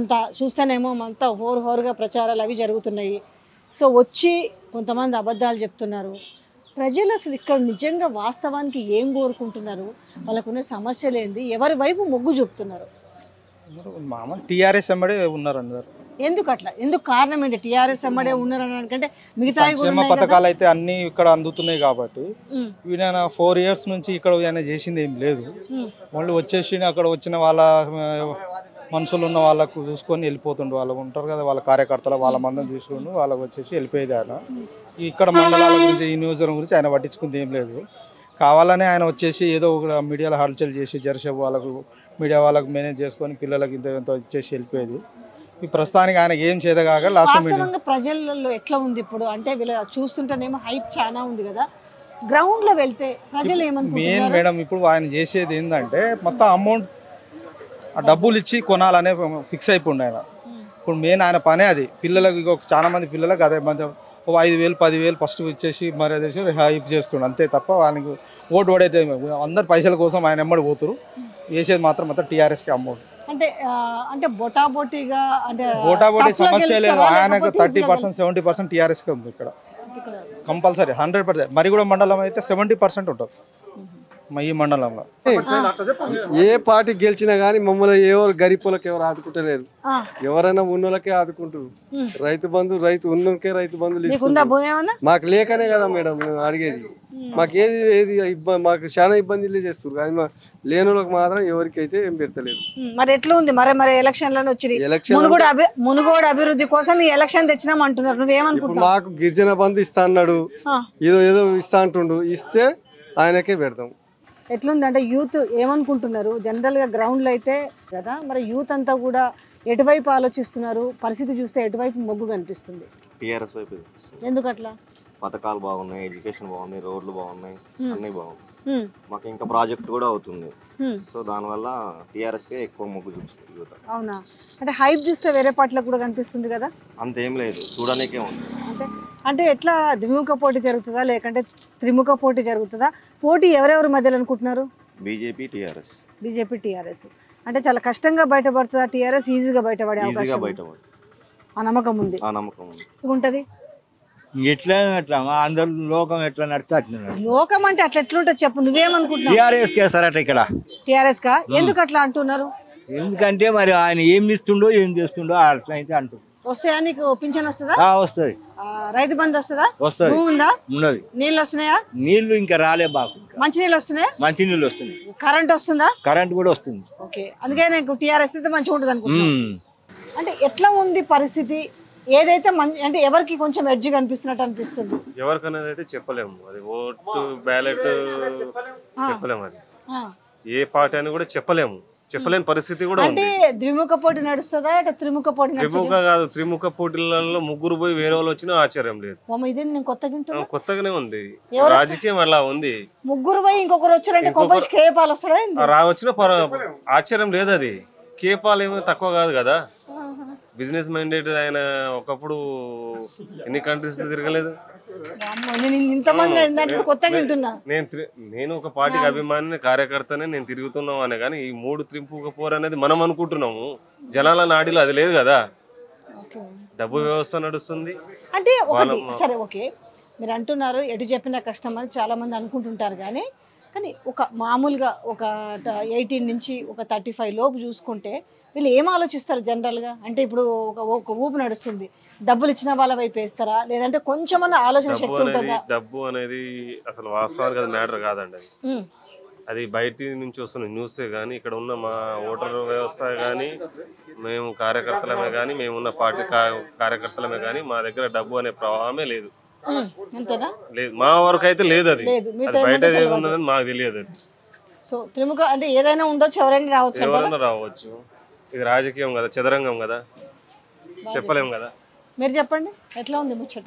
అంతా చూస్తేనేమో అంతా హోరు హోరుగా ప్రచారాలు అవి జరుగుతున్నాయి సో వచ్చి కొంతమంది అబద్ధాలు చెప్తున్నారు ప్రజలు అసలు ఇక్కడ నిజంగా వాస్తవానికి ఏం కోరుకుంటున్నారు వాళ్ళకున్న సమస్యలు ఏంది ఎవరి వైపు మొగ్గు చూపుతున్నారు మామూలు టీఆర్ఎస్ ఎంబడే ఉన్నారు అందరు ఎందుకు అట్లా ఎందుకు కారణం ఏంది టీఆర్ఎస్ ఎమ్మడే ఉన్నారు అని అంటే మిగతా సంక్షేమ పథకాలు అయితే అన్ని ఇక్కడ అందుతున్నాయి కాబట్టి ఈయన ఫోర్ ఇయర్స్ నుంచి ఇక్కడ ఆయన చేసింది ఏం లేదు వాళ్ళు వచ్చేసి అక్కడ వచ్చిన వాళ్ళ ఆ, మనుషులు ఉన్న వాళ్ళకు చూసుకొని వెళ్ళిపోతుండ్రు వాళ్ళు ఉంటారు కదా వాళ్ళ కార్యకర్తలు వాళ్ళ మందం చూసుకొని వాళ్ళకి వచ్చేసి వెళ్ళిపోయేది ఆయన ఇక్కడ మండలాల గురించి ఈ నియోజకవర్గం గురించి ఆయన పట్టించుకుంది ఏం లేదు కావాలనే ఆయన వచ్చేసి ఏదో ఒక మీడియాలో హల్చల్ చేసి జర్షప్ వాళ్ళకు మీడియా వాళ్ళకు మేనేజ్ చేసుకొని పిల్లలకి ఇంత ఇంత ఇచ్చేసి వెళ్ళిపోయేది ఈ ప్రస్తుతానికి ఆయనకి ఏం చేదగాక లాస్ట్ మీడియా వాస్తవంగా ప్రజలలో ఎట్లా ఉంది ఇప్పుడు అంటే వీళ్ళ చూస్తుంటేనేమో హైప్ చాలా ఉంది కదా గ్రౌండ్ లో వెళ్తే ప్రజలు మెయిన్ ఏమనుకుంటున్నారు మేడం ఇప్పుడు ఆయన చేసేది ఏంటంటే మొత్తం అమౌంట్ ఆ డబ్బులు ఇచ్చి కొనాలనే ఫిక్స్ అయిపోయింది ఆయన ఇప్పుడు మెయిన్ ఆయన పనే అది పిల్లలకు ఇక చాలా మంది పిల్లలకు అదే మంది ఓ ఐదు వేలు పదివేలు ఫస్ట్ ఇచ్చేసి మరి అదేసి హైప్ చేస్తుండు అంతే తప్ప వాళ్ళకి ఓటు ఓడైతే అందరు పైసల కోసం ఆయన ఎమ్మడి పోతురు వేసేది మాత్రం మొత్తం టీఆర్ఎస్కి అమౌంట్ అంటే ఆ, అంటే బొటాబొటిగా అంటే ఓటాబోటీ tough గా సమస్య లేదు గెలుస్తారా? ఆయనకు లేకపోతే థర్టీ easy గా పర్సెంట్ సెవెంటీ పర్సెంట్ టీఆర్ఎస్కే ఉంది ఇక్కడ గెలుస్తారా? ఇక్కడ. కంపల్సరీ హండ్రెడ్ పర్సెంట్ మరిగూడ మండలం అయితే సెవెంటీ పర్సెంట్ ఉంటుంది మా ఈ మండలంలో ఏ పార్టీ గెలిచినా కానీ మమ్మల్ని ఎవరు గరీబులకు ఎవరు ఆదుకుంటలేరు ఆ, ఎవరైనా ఉన్నోళ్ళకే ఆదుకుంటారు రైతు బంధు రైతు ఉన్నోళ్ళకే రైతు బంధులు నీకుందా ఇస్తున్నారు భూమి ఏమన్నా మాకు లేకనే కదా మేడం మేము అడిగేది మాకు ఏది ఏది ఇబ్బంది మాకు చాలా ఇబ్బందులు చేస్తారు కానీ మా లేని వాళ్ళకి మాత్రం ఎవరికైతే ఏం పెడతలేదు ఉమ్, మరి ఎట్లా ఉంది మరి మరి ఎలక్షన్లను వచ్చి ఎలక్షన్ మునుగోడు అభి మునుగోడు అభివృద్ధి కోసం ఈ ఎలక్షన్ తెచ్చినాం అంటున్నారు ఇప్పుడు నువ్వేమనుకుంటున్నావు మాకు గిరిజన బంధు ఇస్తా అన్నాడు ఆ. ఏదో ఏదో ఇస్తా అంటుండు ఇస్తే ఆయనకే పెడతాం ఎట్లుంది అంటే యూత్ ఏమనుకుంటున్నారు జనరల్గా గ్రౌండ్లో అయితే కదా మరి యూత్ అంతా కూడా ఎటువైపు ఆలోచిస్తున్నారు పరిస్థితి చూస్తే ఎటువైపు మొగ్గు కనిపిస్తుంది టీఆర్ఎస్ వైపు ఇది. ఎందుకు అట్లా పథకాలు బాగున్నాయి ఎడ్యుకేషన్ బాగుంది రోడ్లు బాగున్నాయి అన్నీ బాగున్నాయి హ్మ్, మాకు ఇంకా ప్రాజెక్ట్ కూడా అవుతుంది హ్మ్, సో దానివల్ల టీఆర్ఎస్కే ఎక్కువ మొగ్గు చూపిస్తుంది యువత అవునా అంటే హైప్ చూస్తే వేరే పార్టీలకు కూడా కనిపిస్తుంది కదా అంతేం లేదు చూడడానికే ఉంది అంటే అంటే ఎట్లా ద్విముఖ పోటీ జరుగుతుందా లేకంటే త్రిముఖ పోటీ జరుగుతుందా పోటీ ఎవరెవరి మధ్యలో అనుకుంటున్నారు బీజేపీ టీఆర్ఎస్ బీజేపీ టీఆర్ఎస్ అంటే చాలా కష్టంగా బయటపడుతుందా టీఆర్ఎస్ ఈజీగా బయటపడే ఈజీగా అవకాశం బయట ఉంది. పడుతుంది. ఆ నమ్మకం ఉంది ఆ నమ్మకం ఉంది ఉంటది ఎట్లా అట్లా అందరు లోకం ఎట్లా నడితే అట్లా లోకం అంటే అట్లా ఎట్లుంటుంది చెప్పు నువ్వేమనుకుంటున్నావు టీఆర్ఎస్ కేసారట ఇక్కడ టీఆర్ఎస్ కా ఎందుకు అట్లా అంటున్నారు ఎందుకంటే మరి ఆయన ఏం ఇస్తుండో ఏం చేస్తుండో అట్లా అయితే అంటుంది వస్తాయా నీకు పింఛన్ వస్తుందా ఆ, వస్తది ఆ, రైతు బంధు వస్తుందా వస్తది భూమి ఉందా ఉన్నది నీళ్ళు వస్తున్నాయా నీళ్లు ఇంకా రాలే బాకు ఇంకా మంచి నీళ్ళు వస్తున్నాయా మంచి నీళ్ళు వస్తుంది కరెంట్ వస్తుందా కరెంట్ కూడా వస్తుంది ఓకే అందుకే నాకు టీఆర్ఎస్ అయితే మంచిగా ఉంటుంది అనుకుంటున్నాను ఉమ్. అంటే ఎట్లా ఉంది పరిస్థితి ఏదైతే మంచి అంటే ఎవరికి కొంచెం ఎడ్జ్ కనిపిస్తున్నట్టు అనిపిస్తుంది ఎవరికనేది అయితే చెప్పలేము అది ఓటు బ్యాలెట్ చెప్పలేము అది ఆ. ఏ పార్టీ అని కూడా చెప్పలేము చెప్పలేని పరిస్థితి కూడా అంటే ఉంది ద్విముఖ పోటీ నడుస్తుందా అంటే త్రిముఖ పోటీ త్రిముఖ నడుస్తుందా కాదు త్రిముఖ పోటీలలో ముగ్గురు పోయి వేరే వాళ్ళు వచ్చినా ఆశ్చర్యం లేదు ఓమ ఇదే నేను కొత్తగా ఆ, వింటున్నా కొత్తగానే ఉంది ఎవరు రాజకీయం అలా ఉంది ముగ్గురు పోయి ఇంకొకరు వచ్చారంటే ఇంకొకరు- కొంపల్స్ కేపాలు వస్తాడా ఏంది? ఆ, రా వచ్చిన పర ఆశ్చర్యం లేదు అది కేపాలు ఏమో తక్కువ కాదు కదా బిజినెస్ మైండెడ్ ఆయన ఒకప్పుడు ఎన్ని కంట్రీస్ తిరగలేదు వామ్మో, నేను ఇంతమంది ఏంటంటే కొత్తగా వింటున్నా నేను త్రి- నేను ఒక పార్టీకి అభిమాని కార్యకర్తనే నేను తిరుగుతున్నాం అనే కానీ ఈ మూడు త్రింపుక పోరు అనేది మనం అనుకుంటున్నాము జనాల నాడిలో అది లేదు కదా ఓకే. డబ్బు వ్యవస్థ నడుస్తుంది అంటే ఒకటి వాళ్ళ- సరే ఓకే మీరు అంటున్నారు ఎటు చెప్పినా కష్టం అని చాలా మంది అనుకుంటుంటారు కానీ కానీ ఒక మామూలుగా ఒక ఎయిటీన్ నుంచి ఒక థర్టీ ఫైవ్ లోపు చూసుకుంటే వీళ్ళు ఏం ఆలోచిస్తారు జనరల్గా అంటే ఇప్పుడు ఒక ఒక ఊపు నడుస్తుంది డబ్బులు ఇచ్చిన వాళ్ళ వైపు వేస్తారా లేదంటే కొంచెమన్నా ఆలోచన డబ్బు శక్తి అనేది ఉంటుందా డబ్బు అనేది అసలు వాస్తవానికి అది మ్యాటర్ కాదండి అది ఉమ్, అది బయట నుంచి వస్తున్న న్యూసే కానీ ఇక్కడ ఉన్న మా ఓటర్ వ్యవస్థ కానీ మేము కార్యకర్తలమే కానీ మేము ఉన్న పార్టీ కా- కార్యకర్తలమే కానీ మా దగ్గర డబ్బు అనే ప్రవాహమే లేదు ఉమ్, అంతేనా లేదు మా వరకు అయితే లేదు అది లేదు అది మీతో బయట ఏముందో తెలియదు. ఏముందనేది మాకు తెలియదు అది సో త్రిముఖ అంటే ఏదైనా ఉండొచ్చు ఎవరైనా రావచ్చు అంటారా ఎవరైనా రావచ్చు ఇది రాజకీయం కదా చదరంగం కదా చెప్పలేం కదా మీరు చెప్పండి ఎట్లా ఉంది ముచ్చట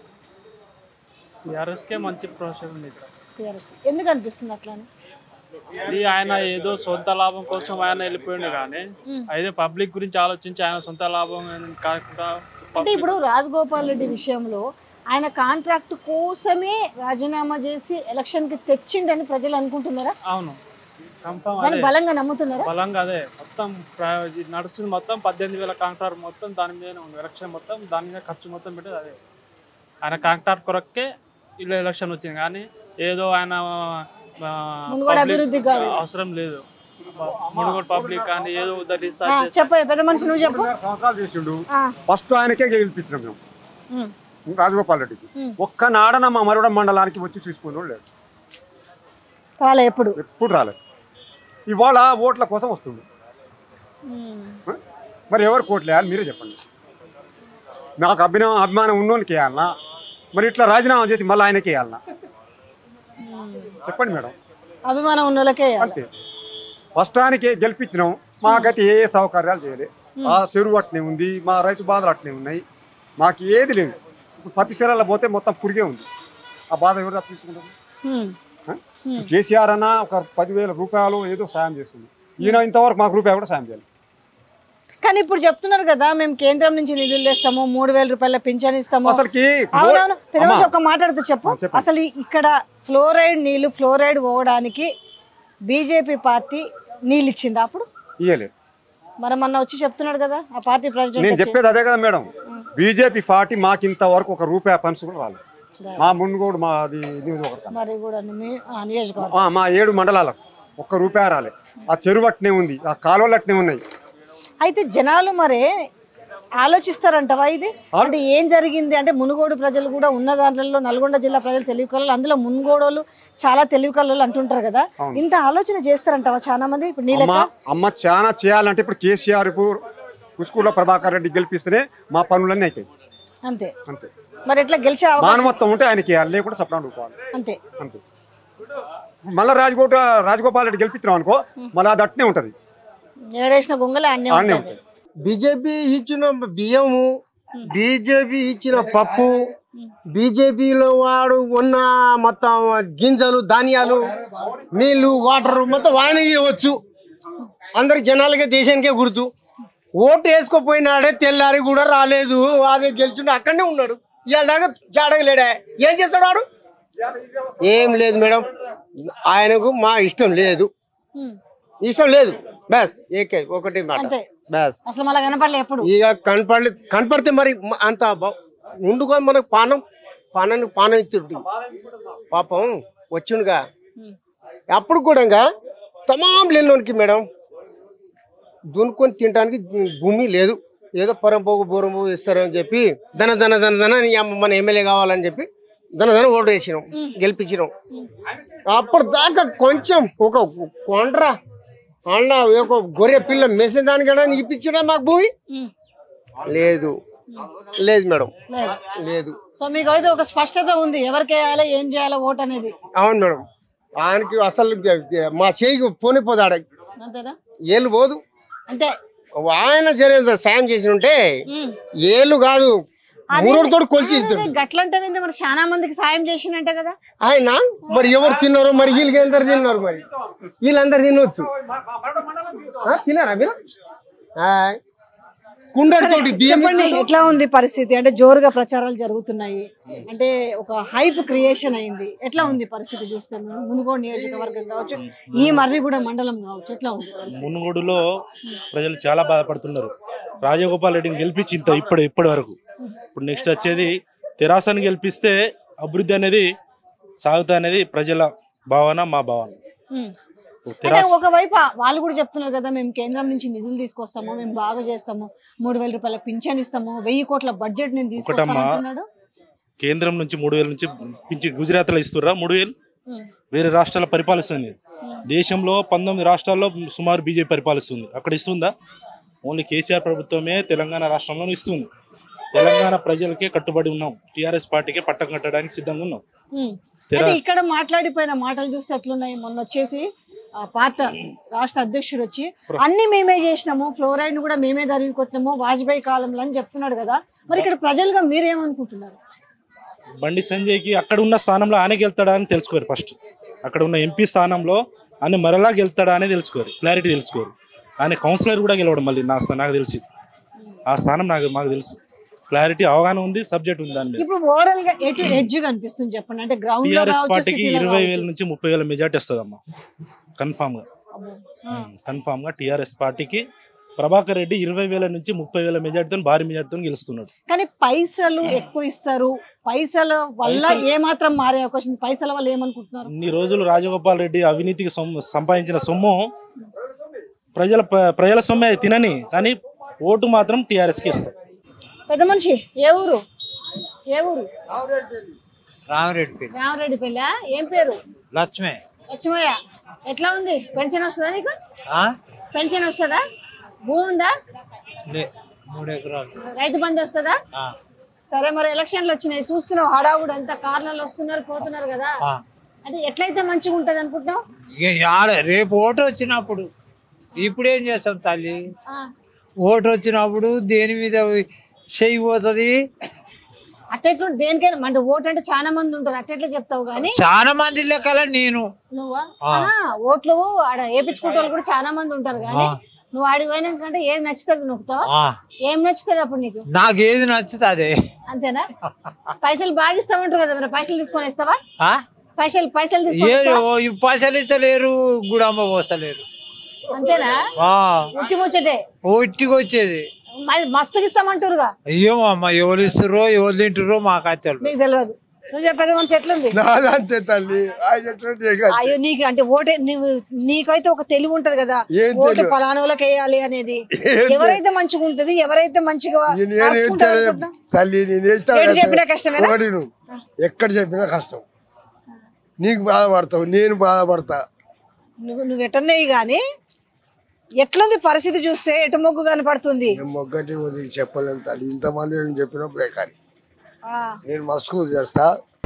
టీఆర్ఎస్కే మంచి ప్రొఫెషన్ ఉంది ఇక్కడ టీఆర్ఎస్ ఎందుకు అనిపిస్తుంది అట్లా అని? ఇది ఆయన ఏదో సొంత లాభం కోసం ఆయన వెళ్ళిపోయిండు కానీ అయితే పబ్లిక్ గురించి ఆలోచించి ఆయన సొంత లాభం కాకుండా అంటే ఇప్పుడు రాజగోపాల్ రెడ్డి విషయంలో ఆయన కాంట్రాక్ట్ కోసమే రాజీనామా చేసి ఎలక్షన్ కి తెచ్చిండని ప్రజలు అనుకుంటున్నారా అవును కన్ఫర్మ్ దాన్ని అదే బలంగా నమ్ముతున్నారా బలంగా అదే మొత్తం ప్ర- ఇది నడుస్తుంది మొత్తం పద్దెనిమిది వేల కాంట్రాక్ట్ మొత్తం దాని మీదనే ఉంది ఎలక్షన్ మొత్తం దాని మీద ఖర్చు మొత్తం పెట్టేది అదే ఆయన కాంట్రాక్ట్ కొరకే ఇల్లు ఎలక్షన్ వచ్చింది కానీ ఏదో ఆయన ఆ, మునుగోడు public అభివృద్ధి కాదు. అవసరం లేదు మునుగోడు పబ్లిక్ కానీ ఏదో ఉద్ధరిస్తా ఆ, చెప్పు పెద్ద మనిషి నువ్వు చెప్పు సంవత్సరాలు చేసిండు ఆ, ఫస్ట్ ఆయనకే గెలిపించినాం మేము ఉమ్, రాజగోపాల్ రెడ్డికి ఉమ్. ఒక్క నాడన మా మరుడ మండలానికి వచ్చి చూసుకుని లేదు రాలే ఎప్పుడు ఎప్పుడు రాలేదు ఇవాళ ఓట్ల కోసం వస్తుంది ఉమ్, మరి ఎవరు కోట్లు వేయాలి మీరే చెప్పండి నాకు అభినవం అభిమానం ఉన్నోనికి వేయాలనా మరి ఇట్లా రాజీనామా చేసి మళ్ళీ ఆయనకి వేయాలనా చెప్పండి మేడం అభిమానం ఉన్న వాళ్ళకే వేయాలి. అంతే ఫస్ట్ ఆయనకి గెలిపించినాం మాకైతే ఏ ఏ సౌకర్యాలు చేయలేదు ఆ చెరువు అట్నే ఉంది మా రైతు బాధలు అట్నే ఉన్నాయి మాకు ఏది లేదు ఇప్పుడు పత్తి శరాల పోతే మొత్తం పురిగే ఉంది ఆ బాధ ఎవరు తప్పించుకుంటారు ఉమ్, ఆ? ఉమ్. కేసీఆర్ అన్న ఒక పదివేల రూపాయలు ఏదో సాయం చేస్తుంది ఈయన ఇంతవరకు మాకు రూపాయి కూడా సాయం చేయాలి కానీ ఇప్పుడు చెప్తున్నారు కదా మేము కేంద్రం నుంచి నిధులు తెస్తాము మూడు వేల రూపాయల పింఛన్ ఇస్తాము అసలుకి అవునవును పెద్ద మనిషి అమ్మా. ఒక్క మాట్లాడితే చెప్పు ఆ, చెప్పండి. అసలు ఈ- ఇక్కడ ఫ్లోరైడ్ నీళ్లు ఫ్లోరైడ్ పోవడానికి బీజేపీ పార్టీ నీళ్ళు ఇచ్చిందా అప్పుడు ఇయ్యలేదు మరి మొన్న వచ్చి చెప్తున్నాడు కదా ఆ పార్టీ నేను ప్రెసిడెంట్ చెప్పేది అదే కదా మేడం బీజేపీ పార్టీ మాకు ఇంతవరకు ఒక రూపాయి పన్సు కూడా రాలేదు మా మునుగోడు మాది నియోజకవర్గం మరి కూడా మీ ఆ, నియోజకవర్గం ఆ, మా ఏడు మండలాలకు ఒక్క రూపాయి రాలే ఆ చెరువు అట్నే ఉంది ఆ కాలువలు అట్నే ఉన్నాయి అయితే జనాలు మరి ఆలోచిస్తారంటవా ఇది అంటే ఏం జరిగింది అంటే మునుగోడు ప్రజలు కూడా ఉన్న దాంట్లో నల్గొండ జిల్లా ప్రజలు తెలివి కలలు అందులో మునుగోడోళ్ళు చాలా తెలివి కలలు అంటుంటారు కదా అవును. ఇంత ఆలోచన చేస్తారంటవా చాలా మంది ఇప్పుడు నీళ్ళ అమ్మ అమ్మ చాలా చేయాలంటే ఇప్పుడు కేసీఆర్ కుస్కూళ్ళ ప్రభాకర్ రెడ్డి గెలిపిస్తేనే మా పనులన్నీ అవుతాయి అంతే అంతే మరి ఎట్లా గెలిచే అవకాశం మానవత్వం ఉంటే ఆయనకి వేయాలి లేకుండా సప్లాన్ రూపాయలు అంతే అంతే మళ్ళీ రాజగోట రాజగోపాల్ రెడ్డి గెలిపించినాం అనుకో మళ్ళీ అది అట్నే ఉంటుంది ఏడేసిన గొంగలే అన్నీ ఆడనే ఉంటుంది ఉంటుంది బీజేపీ ఇచ్చిన బియ్యము బీజేపీ ఇచ్చిన పప్పు బీజేపీలో వాడు ఉన్న మొత్తం గింజలు ధాన్యాలు నీళ్లు వాటర్ మొత్తం ఆయన ఇవ్వచ్చు అందరి జనాలకే దేశానికే గుర్తు ఓటు వేసుకోపోయినాడే తెల్లారి కూడా రాలేదు అదే గెలిచిండు అక్కడనే ఉన్నాడు ఇవాళ దాకా జాడగలేడా ఏం చేస్తాడు వాడు ఏం లేదు మేడం ఆయనకు మా ఇష్టం లేదు ఉమ్. ఇష్టం లేదు బస్ ఏకే ఒకటి మాట అంతే బస్ అసలు మళ్ళీ కనపడలే ఎప్పుడు ఇక కనపడలే కనపడితే మరి మ- అంత బ- ఉండుకొని మనకు పానం పానాన్ని పానం ఇస్తుంటే పాపం వచ్చిండుగా అప్పుడు కూడా తమాం లేనోనికి మేడం దున్నుకొని తినడానికి భూమి లేదు ఏదో పరంపోగు బూరంపోగు ఇస్తారని చెప్పి ధన ధన ధన ధన అని అమ్మ మన ఎమ్మెల్యే కావాలని చెప్పి ధన ధన ఓటు వేసినాం గెలిపించినాం అప్పుడు దాకా కొంచెం ఒక కొండ్రా అన్న ఒక గొర్రె పిల్ల మెసిన దానికన్నా ఇప్పించినా మాకు భూమి ఉమ్. లేదు లేదు మేడం లేదు లేదు సో మీకు అయితే ఒక స్పష్టత ఉంది ఎవరికి వేయాలి ఏం చేయాలో ఓట్ అనేది అవును మేడం ఆయనకి అసలు గ- గ- మా చేయికి పోనిపోదాడ అంతేనా ఏళ్ళు పోదు అంతే ఆయన జరిగిన సాయం చేసి ఉంటే ఉమ్. ఏళ్ళు కాదు మూరోడితో కొలిచి అదే, ఇస్తుండు గట్లంటే ఏంది మరి చాలా మందికి సాయం చేసినంటే కదా ఆయన మరి ఎవరు తిన్నారు మరి వీళ్ళకి అందరు తిన్నారు మరి వీళ్ళందరు తినవచ్చు ఆ, తిన్నారా మీరు కుండడితోటి బియ్యం చెప్పండి ఇచ్చిండు. ఎట్లా ఉంది పరిస్థితి అంటే జోరుగా ప్రచారాలు జరుగుతున్నాయి అంటే ఒక హైప్ క్రియేషన్ అయింది ఎట్లా ఉంది పరిస్థితి చూస్తే మనం మునుగోడు నియోజకవర్గం కావచ్చు ఈ మర్రిగూడ మండలం కావచ్చు ఎట్లా ఉంది పరిస్థితి? మునుగోడులో ప్రజలు చాలా బాధపడుతున్నారు రాజగోపాల్ రెడ్డిని గెలిపించి ఇంత ఇప్పుడు ఇప్పటి వరకు ఇప్పుడు నెక్స్ట్ వచ్చేది తెరాసను గెలిపిస్తే అభివృద్ధి అనేది సాగుతా అనేది ప్రజల భావన మా భావన ఉమ్. అంటే తెరాస ఒకవైపు ఆ- వాళ్ళు కూడా చెప్తున్నారు కదా మేము కేంద్రం నుంచి నిధులు తీసుకొస్తాము మేము బాగా చేస్తాము మూడు వేల రూపాయల పింఛన్ ఇస్తాము వెయ్యి కోట్ల బడ్జెట్ నేను తీసుకొస్తాను ఒకటమ్మా. అంటున్నాడు కేంద్రం నుంచి మూడు వేల నుంచి పింఛన్ గుజరాత్లో ఇస్తుర్రా మూడు వేలు ఉమ్. వేరే రాష్ట్రాల పరిపాలిస్తుంది దేశంలో పంతొమ్మిది రాష్ట్రాల్లో సుమారు బీజేపీ పరిపాలిస్తుంది అక్కడ ఇస్తుందా ఓన్లీ కేసీఆర్ ప్రభుత్వమే తెలంగాణ రాష్ట్రంలో ఇస్తుంది తెలంగాణ ప్రజలకే కట్టుబడి ఉన్నాం టీఆర్ఎస్ పార్టీకే పట్టం కట్టడానికి సిద్ధంగా ఉన్నాం ఉమ్. తెరా- అంటే ఇక్కడ మాట్లాడిపోయిన మాటలు చూస్తే ఎట్లున్నాయి మొన్న వచ్చేసి ఆ పాత రాష్ట్ర అధ్యక్షుడు వచ్చి అన్ని మేమే చేసినాము ఫ్లోరైడ్ ను కూడా మేమే దరివి కొట్టినాము వాజ్పేయి కాలంలో అని చెప్తున్నాడు కదా మరి ఇక్కడ ప్రజలుగా మీరేమనుకుంటున్నారు బండి సంజయ్కి అక్కడ ఉన్న స్థానంలో ఆయన గెలుతాడా అని తెలుసుకోరు ఫస్ట్ అక్కడ ఉన్న ఎంపీ స్థానంలో ఆయన మరలా గెలుతాడా అని తెలుసుకోరు క్లారిటీ తెలుసుకోరు ఆయన కౌన్సిలర్ కూడా గెలవడం మళ్ళీ నా స్థా- నాకు తెలిసి ఆ స్థానం నాకు మాకు తెలుసు క్లారిటీ అవగాహన ఉంది సబ్జెక్ట్ ఉంది దాని మీద ఇప్పుడు ఓవరాల్ గా ఎటు ఎడ్జ్ కనిపిస్తుంది చెప్పండి అంటే గ్రౌండ్ లో టీఆర్ఎస్ కావచ్చు, పార్టీకి city లో ఇరవై కావచ్చు. వేల నుంచి ముప్పై వేల మెజార్టీ వస్తుందమ్మా కన్ఫామ్ గా కన్ఫామ్ గా టిఆర్ఎస్ పార్టీకి ప్రభాకర్ రెడ్డి ఇరవై వేల నుంచి ముప్పై వేల మెజార్టీతో భారీ మెజార్టీతో గెలుస్తున్నాడు కానీ పైసలు ఎక్కువ ఇస్తారు పైసల వల్ల పైసలు- ఏ మాత్రం మారే అవకాశం ఉంది? పైసల వల్ల ఏమనుకుంటున్నారు ఇన్ని రోజులు రాజగోపాల్ రెడ్డి అవినీతికి సొమ్ము సంపాదించిన సొమ్ము ప్రజల ప్ర- ప్రజల సొమ్మే తినని కానీ ఓటు మాత్రం టీఆర్ఎస్కి ఇస్తాం పెద్ద మనిషి ఏ ఊరు ఏ ఊరు రామరెడ్డి రామరెడ్డి పెళ్ళ ఏం పేరు లక్ష్మే లక్ష్మయ్య ఎట్లా ఉంది పెన్షన్ వస్తుందా నీకు ఆ? పెన్షన్ వస్తుందా భూమి ఉందా లే మూడు ఎకరాలు రైతు బంధు వస్తుందా ఆ. సరే మరి ఎలక్షన్లు వచ్చినాయి చూస్తున్నావు హడావుడు అంతా కార్లలో వస్తున్నారు పోతున్నారు కదా ఆ. అంటే ఎట్లయితే మంచిగా ఉంటది అనుకుంటున్నావు ఇక ఆడ రేపు ఓటు వచ్చినప్పుడు ఇప్పుడు ఏం చేస్తాం తల్లి ఆ, ఓటు వచ్చినప్పుడు దేని మీద చెయ్యి పోతుంది అట్టెట్లు దేనికైనా అంటే ఓటు అంటే చాలా మంది ఉంటారు అట్టెట్లా చెప్తావు గానీ చాలా మంది లెక్కల నేను నువ్వా ఆ. ఆహా, ఓట్లు ఆడ వేపించుకుంటే వాళ్ళు కూడా చాలా మంది ఉంటారు కానీ ఆ. నువ్వు ఆడికి పోయినాకంటే ఏది నచ్చుతుంది నొక్కుతావా ఆ. ఏం నచ్చుతుంది అప్పుడు నీకు నాకు ఏది నచ్చుతుంది అంతేనా పైసలు బాగా ఇస్తామంటారు కదా మరి పైసలు తీసుకొని ఇస్తావా ఆ? పైసలు పైసలు తీసుకొని ఏ ఇస్తావా? ఓ, ఈ పైసలు ఇస్తలేరు గుడమ్మ పోస్తలేరు అంతేనా ఆ, ఉట్టి ముచ్చటే ఓ ఇంటికి వచ్చేది మ- మస్తుగా ఇస్తామంటారుగా అయ్యో అమ్మ ఎవరు ఇస్తుర్రో ఎవరు తింటుర్రో మాకు తెలియదు మీకు తెలియదు నువ్వు చెప్పేది మనిషి ఎట్లుంది నాదంతే తల్లి ఆయన ఎట్లుంటే ఇక అంతే. అయ్యో నీకు అంటే ఓటే నువ్వు నీకైతే ఒక తెలివి ఉంటది కదా ఏం ఓటు తెలివి? ఫలానా వాళ్ళకి వేయాలి అనేది ఏం ఎవరైతే మంచిగా ఉంటది ఎవరైతే మంచిగా నేను ఏం నడుచుకుంటారు తెలియదు. అనుకుంటా? తల్లి నేను ఏం ఏడు చెప్పినా కష్టమేనా? ఒకటి నువ్వు ఎక్కడ చెప్పినా కష్టం నీకు బాధపడతావు నేను బాధపడతా నువ్వు నువ్వు ఎటన్నాయి కానీ ఎట్లుంది పరిస్థితి చూస్తే ఎటు మొగ్గు కనపడుతుంది నేను ఒక్కటి వదిలి చెప్పలేను తల్లి ఇంతమంది నేను చెప్పిన బేకారి ఆ, నేను మస్కూర్ చేస్తా